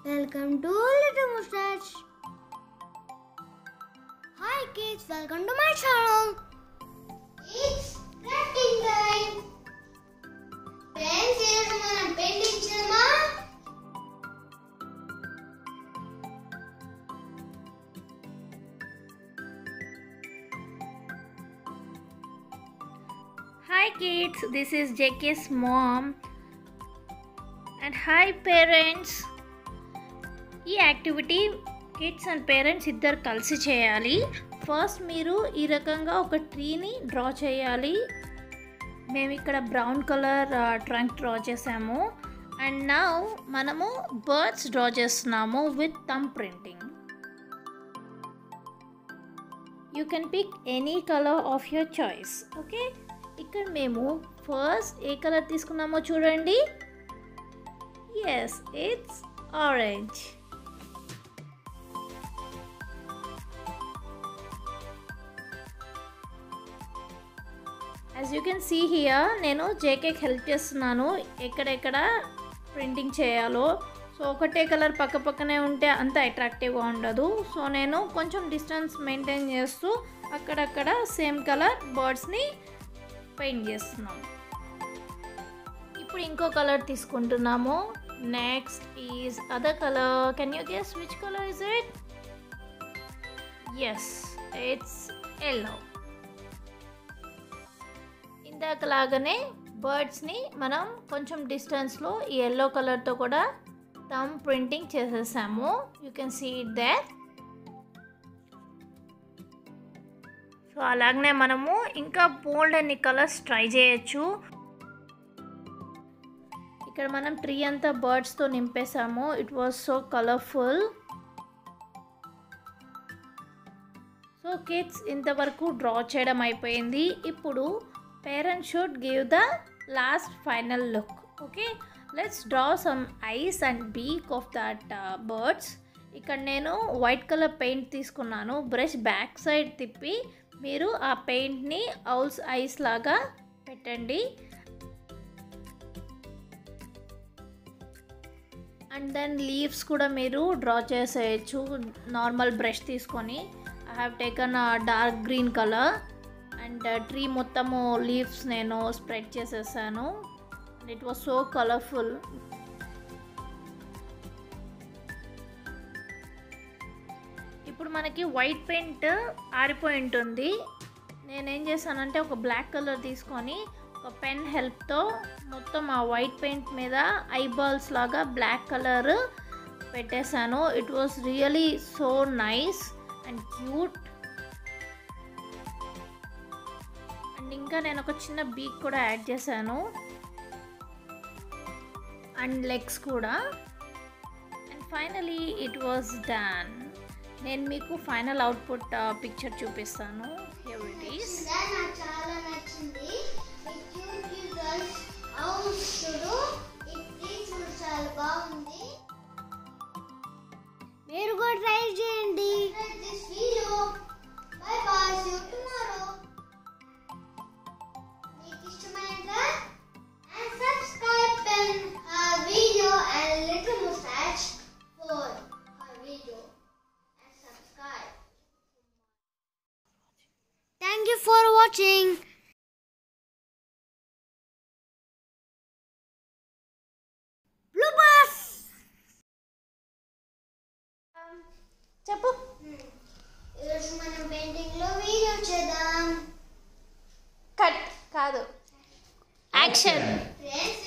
Welcome to Little Mustache. Hi kids, welcome to my channel. It's crafting time. Friends ఈరోజు మనం painting చేద్దామా Hi kids, this is JK's mom. And hi parents. ఈ activity kids and parents ఇద్దరు కలిసి చేయాలి first మీరు ఈ రకంగా ఒక ట్రీని డ్రా చేయాలి మేము ఇక్కడ బ్రౌన్ కలర్ ట్రంక్ డ్రా చేసాము అండ్ నౌ మనము బర్డ్స్ డ్రా చేస్తున్నాము with thumb printing you can pick any colour of your choice okay ఇక్కడ మేము ఫస్ట్ ఏ కలర్ తీసుకున్నామో చూడండి yes it's orange as you can see here నేను జేకేకి హెల్ప్ చేస్తున్నాను ఎక్కడెక్కడ ప్రింటింగ్ చేయాలో సో ఒకటే కలర్ పక్క పక్కనే ఉంటే అంత అట్రాక్టివ్గా ఉండదు సో నేను కొంచెం డిస్టెన్స్ మెయింటైన్ చేస్తూ అక్కడక్కడ సేమ్ కలర్ బర్డ్స్ని పెయింట్ చేస్తున్నాము ఇప్పుడు ఇంకో కలర్ తీసుకుంటున్నాము next is other colour can you guess which colour is it yes it's yellow ఇందాకలాగానే బర్డ్స్ని మనం కొంచెం డిస్టెన్స్లో ఈ ఎల్లో కలర్తో కూడా థమ్ ప్రింటింగ్ చేసేసాము you can see it there so అలాగనే మనము ఇంకా బోల్డ్ అన్ని కలర్స్ ట్రై చేయొచ్చు ఇక్కడ మనం ట్రీ అంతా బర్డ్స్తో నింపేసాము it was so colourful so kids ఇంతవరకు డ్రా చేయడం అయిపోయింది ఇప్పుడు parents should give the last final look okay let's draw some eyes and beak of that birds ఇక్కడ నేను వైట్ కలర్ పెయింట్ తీసుకున్నాను బ్రష్ బ్యాక్ సైడ్ తిప్పి మీరు ఆ పెయింట్ని ఔల్స్ ఐస్ లాగా పెట్టండి అండ్ దెన్ లీవ్స్ కూడా మీరు డ్రా చేసేయచ్చు నార్మల్ బ్రష్ తీసుకొని I have taken dark green colour and tree మొత్తము లీవ్స్ నేను స్ప్రెడ్ చేసేసాను and it was so colourful ఇప్పుడు మనకి వైట్ పెయింట్ ఆరిపోయి ఉంటుంది నేనేం చేశానంటే ఒక బ్లాక్ కలర్ తీసుకొని ఒక పెన్ హెల్ప్తో మొత్తం ఆ వైట్ పెయింట్ మీద ఐబాల్స్ లాగా బ్లాక్ కలర్ పెట్టేశాను it was really so nice and cute and ఇంకా నేను ఒక చిన్న బీక్ కూడా యాడ్ చేశాను అండ్ లెగ్స్ కూడా and finally it was done నేను మీకు ఫైనల్ అవుట్పుట్ పిక్చర్ చూపిస్తాను హియర్ ఇట్ ఈస్ నచ్చిందా? నాకు చాలా నచ్చింది ఈ క్యూట్ క్యూట్ గర్ల్స్ అవును చూడు ఈ ట్రీ చూడు చాలా బాగుంది మీరు కూడా ట్రై చేయండి this video bye bye see you tomorrow మీకు ఇష్టమైనదా అండ్ సబ్స్క్రైబ్ పెన్ ఆ video and little mustache for ఆ video and subscribe Thank you for watching. Bloopers! చెప్పు ఈరోజు మనం పెయింటింగ్ లో వీడియో చేద్దాం కట్ కాదు యాక్షన్ ఫ్రెండ్స్